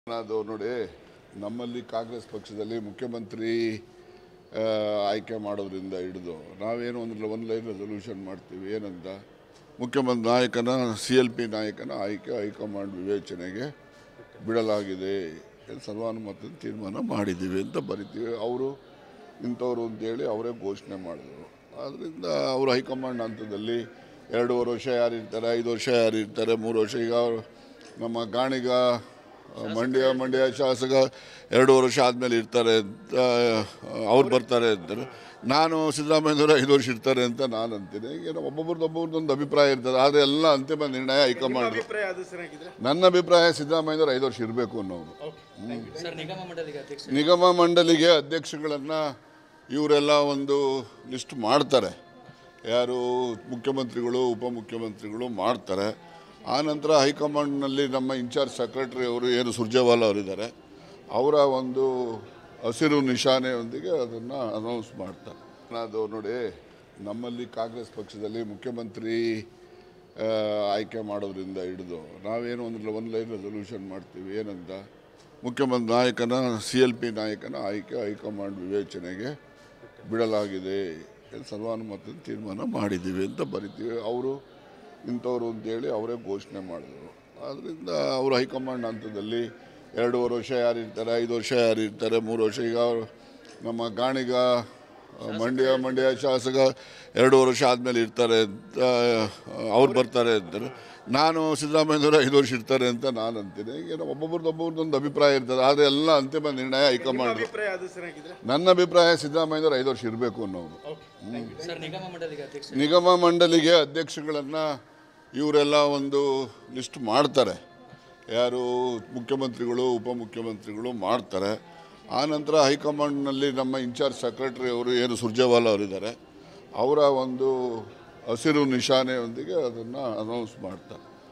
ಅದು ನೋಡಿ ನಮ್ಮಲ್ಲಿ ಕಾಂಗ್ರೆಸ್ ಪಕ್ಷದಲ್ಲಿ ಮುಖ್ಯಮಂತ್ರಿ ಆ, ಆಯ್ಕೆ ಮಾಡೋದ್ರಿಂದ ಹಿಡಿದು ನಾವೇನು ಒಂದು ಒಂದು ಲೈನ್ ರೆಸೊಲ್ಯೂಷನ್ ಮಾಡ್ತೀವಿ ಏನಂತ ಮುಖ್ಯಮಂತ್ರಿ ನಾಯಕನ ಸಿ ಎಲ್ ಪಿ ನಾಯಕನ ಆಯ್ಕೆ ಹೈಕಮಾಂಡ್ ವಿವೇಚನೆಗೆ ಬಿಡಲಾಗಿದೆ ಎಂದು ಸರ್ವಾನುಮತದ ತೀರ್ಮಾನ ಮಾಡಿದ್ದೀವಿ ಅಂತ ಬರಿತೀವಿ ಅವರು ಇಂಥವ್ರು ಅಂತೇಳಿ ಅವರೇ ಘೋಷಣೆ ಮಾಡಿದರು ಆದ್ದರಿಂದ ಅವರು ಹೈಕಮಾಂಡ್ ಹಂತದಲ್ಲಿ ಎರಡೂವರೆ ವರ್ಷ ಯಾರು ಇರ್ತಾರೆ ಐದು ವರ್ಷ ಯಾರು ಇರ್ತಾರೆ ಮೂರು ವರ್ಷ ಈಗ ಅವರು ನಮ್ಮ ಗಾಣಿಗ ಮಂಡ್ಯ ಮಂಡ್ಯ ಶಾಸಕ ಎರಡೂವರೆ ವರ್ಷ ಆದಮೇಲೆ ಇರ್ತಾರೆ ಅಂತ ಅವ್ರು ಬರ್ತಾರೆ ಅಂತಾರೆ ನಾನು ಸಿದ್ದರಾಮಯ್ಯನವರು ಐದು ವರ್ಷ ಇರ್ತಾರೆ ಅಂತ ನಾನು ಅಂತೀನಿ ಈಗ ಒಬ್ಬೊಬ್ರದ್ದು ಒಬ್ಬೊಬ್ರದ್ದೊಂದು ಅಭಿಪ್ರಾಯ ಇರ್ತದೆ ಆದರೆ ಎಲ್ಲ ಅಂತಿಮ ನಿರ್ಣಯ ಹೈಕಮಾಂಡ್ ಅಭಿಪ್ರಾಯ ಅದು ಸರ್ ಹಾಗಿದ್ರೆ ನನ್ನ ಅಭಿಪ್ರಾಯ ಸಿದ್ದರಾಮಯ್ಯನವರು ಐದು ವರ್ಷ ಇರಬೇಕು ಅನ್ನೋರು ಸರ್ ನಿಗಮ ಮಂಡಳಿಗೆ ಅಧ್ಯಕ್ಷ ನಿಗಮ ಮಂಡಳಿಗೆ ಅಧ್ಯಕ್ಷಗಳನ್ನು ಇವರೆಲ್ಲ ಒಂದು ಲಿಸ್ಟ್ ಮಾಡ್ತಾರೆ ಯಾರು ಮುಖ್ಯಮಂತ್ರಿಗಳು ಉಪಮುಖ್ಯಮಂತ್ರಿಗಳು ಮಾಡ್ತಾರೆ ಆನಂತರ ಹೈಕಮಾಂಡ್ನಲ್ಲಿ ನಮ್ಮ ಇನ್ಚಾರ್ಜ್ ಸೆಕ್ರೆಟರಿ ಅವರು ಏನು ಸುರ್ಜೇವಾಲಾ ಅವರಿದ್ದಾರೆ ಅವರ ಒಂದು ಹಸಿರು ನಿಶಾನೆಯೊಂದಿಗೆ ಅದನ್ನು ಅನೌನ್ಸ್ ಮಾಡ್ತಾರೆ ಅದು ನೋಡಿ ನಮ್ಮಲ್ಲಿ ಕಾಂಗ್ರೆಸ್ ಪಕ್ಷದಲ್ಲಿ ಮುಖ್ಯಮಂತ್ರಿ ಆ, ಆಯ್ಕೆ ಮಾಡೋದ್ರಿಂದ ಹಿಡಿದು ನಾವೇನು ಒಂದು ಒಂದು ಲೈನ್ ರೆಸೊಲ್ಯೂಷನ್ ಮಾಡ್ತೀವಿ ಏನಂತ ಮುಖ್ಯಮಂತ್ರಿ ನಾಯಕನ ಸಿ ಎಲ್ ಪಿ ನಾಯಕನ ಆಯ್ಕೆ ಹೈಕಮಾಂಡ್ ವಿವೇಚನೆಗೆ ಬಿಡಲಾಗಿದೆ ಎಂದು ಸರ್ವಾನುಮತದ ತೀರ್ಮಾನ ಮಾಡಿದ್ದೀವಿ ಅಂತ ಬರಿತೀವಿ ಅವರು ಇಂಥವ್ರು ಅಂತೇಳಿ ಅವರೇ ಘೋಷಣೆ ಮಾಡಿದರು ಆದ್ದರಿಂದ ಅವರು ಹೈಕಮಾಂಡ್ ಹಂತದಲ್ಲಿ ಎರಡೂವರೆ ವರ್ಷ ಯಾರು ಇರ್ತಾರೆ ಐದು ವರ್ಷ ಯಾರು ಇರ್ತಾರೆ ಮೂರು ವರ್ಷ ಈಗ ಅವರು ನಮ್ಮ ಗಾಣಿಗ ಮಂಡ್ಯ ಮಂಡ್ಯ ಶಾಸಕ ಎರಡೂವರೆ ವರ್ಷ ಆದಮೇಲೆ ಇರ್ತಾರೆ ಅಂತ ಅವ್ರು ಬರ್ತಾರೆ ಅಂತಾರೆ ನಾನು ಸಿದ್ದರಾಮಯ್ಯನವರು ಐದು ವರ್ಷ ಇರ್ತಾರೆ ಅಂತ ನಾನು ಅಂತೀನಿ ಈಗ ಒಬ್ಬೊಬ್ರದ್ದು ಒಬ್ಬೊಬ್ರದ್ದೊಂದು ಅಭಿಪ್ರಾಯ ಇರ್ತದೆ ಆದರೆ ಎಲ್ಲ ಅಂತಿಮ ನಿರ್ಣಯ ಹೈಕಮಾಂಡ್ ಅಭಿಪ್ರಾಯ ಅದು ಸರ್ ಹಾಗಿದ್ರೆ ನನ್ನ ಅಭಿಪ್ರಾಯ ಸಿದ್ದರಾಮಯ್ಯನವರು ಐದು ವರ್ಷ ಇರಬೇಕು ಅನ್ನೋರು ಸರ್ ನಿಗಮ ಮಂಡಳಿಗೆ ಅಧ್ಯಕ್ಷ ನಿಗಮ ಮಂಡಳಿಗೆ ಅಧ್ಯಕ್ಷಗಳನ್ನು ಇವರೆಲ್ಲ ಒಂದು ಲಿಸ್ಟ್ ಮಾಡ್ತಾರೆ ಯಾರು ಮುಖ್ಯಮಂತ್ರಿಗಳು ಉಪಮುಖ್ಯಮಂತ್ರಿಗಳು ಮಾಡ್ತಾರೆ ಆನಂತರ ಹೈಕಮಾಂಡ್ನಲ್ಲಿ ನಮ್ಮ ಇನ್ಚಾರ್ಜ್ ಸೆಕ್ರೆಟರಿ ಅವರು ಏನು ಸುರ್ಜೇವಾಲಾ ಅವರಿದ್ದಾರೆ ಅವರ ಒಂದು ಹಸಿರು ನಿಶಾನೆಯೊಂದಿಗೆ ಅದನ್ನು ಅನೌನ್ಸ್ ಮಾಡ್ತಾರೆ